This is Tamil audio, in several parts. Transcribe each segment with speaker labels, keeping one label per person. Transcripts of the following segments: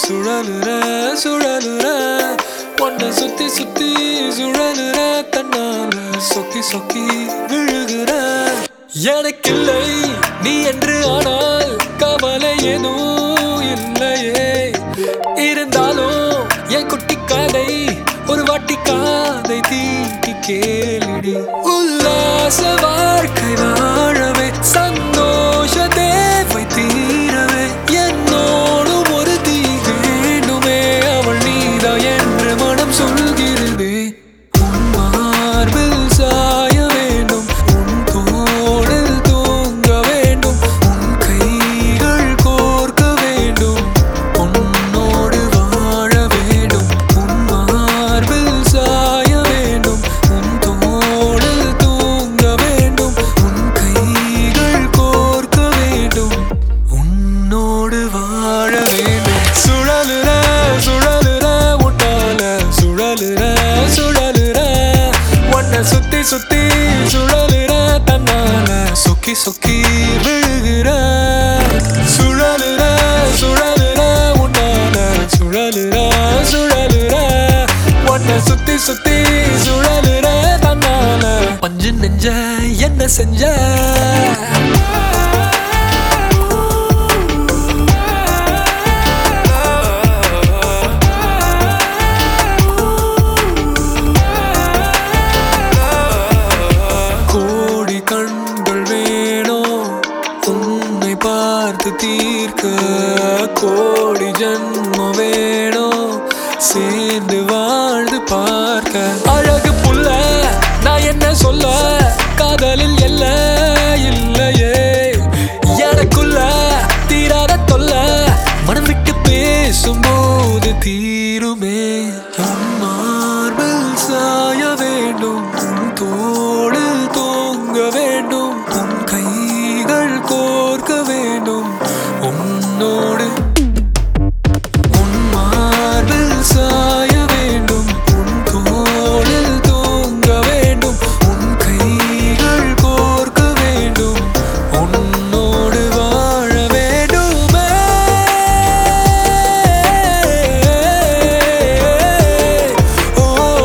Speaker 1: சுழலுற சுழலுற உன்னை சுத்தி சுத்தி சுழலுற தன்னால சொக்கி சொக்கி விழுகிற எனக்கில்லை நீ என்று ஆனால் கவலை எதுவும் இல்லையே இருந்தாலும் என் குட்டி காதை ஒரு வாட்டி காதை தீட்டி கேளிடி உல்லாச வாழ்க்கை வாழவே சந்தோஷ தேவை தீரவே என்னோடு ஒரு தீ வேண்டுமே அவள் நீதா என்று மனம் சொல்கிறது உன் மார்பில் சாய வேண்டும் உன் தோளில் தூங்க வேண்டும் உன் கைகள் கோர்க்க வேண்டும் உன்னோடு வாழ வேண்டும் உன் மார்பில் சாய வேண்டும் உன் தோளில் தூங்க வேண்டும் உன் கைகள் கோர்க்க வேண்டும் உன்னோடு வாழ வேண்டும் சுழலுற சுழலுற உன்னால சுழலுற சுழலுற உன்னை சுத்தி சுத்தி சுழலுற தன்னால சொக்கி சொக்கி விழுகிற சுழலுற சுழலுற உன்னால சுழலுற சுழலுற உன்னை சுத்தி சுத்தி சுழலுற தன்னால பஞ்சு நெஞ்ச என்ன செஞ்ச கோடி கண்கள் வேணும் உன்னை பார்த்து தீர்க்க கோடி ஜன்மம் வேணும் சேர்ந்து வாழ்ந்து பார்க்க அழகு புள்ள நான் என்ன சொல்ல காதலில் எல்ல இல்லையே எனக்குள்ள தீராத தொல்ல மனம் விட்டு பேசும்போது தீருமே உன் மார்பில் சாய வேண்டும் உன் தோளில் தூங்க வேண்டும் உன் கைகள் கோர்க்க வேண்டும் உன்னோடு உன் மார்பில் சாய வேண்டும் உன் தோளில் தூங்க வேண்டும் உன் கைகள் கோர்க்க வேண்டும் உன்னோடு வாழ வேண்டுமே ஓ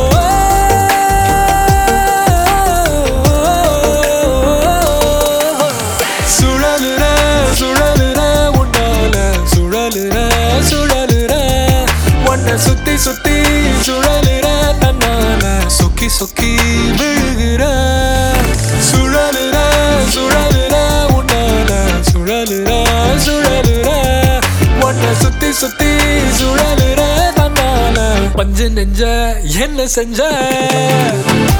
Speaker 1: சுழலுற சுழலுற உன்னால சுழலுற சுழலுற உன்னை சுத்தி சுத்தி சுழலுற தன்னால சொக்கி சொக்கி விழுகிற சுழலுற சுழலுற உன்னால சுழலுற சுழலுற உன்னை சுத்தி சுத்தி சுழலுற தன்னால பஞ்சு நெஞ்ச என்ன செஞ்ச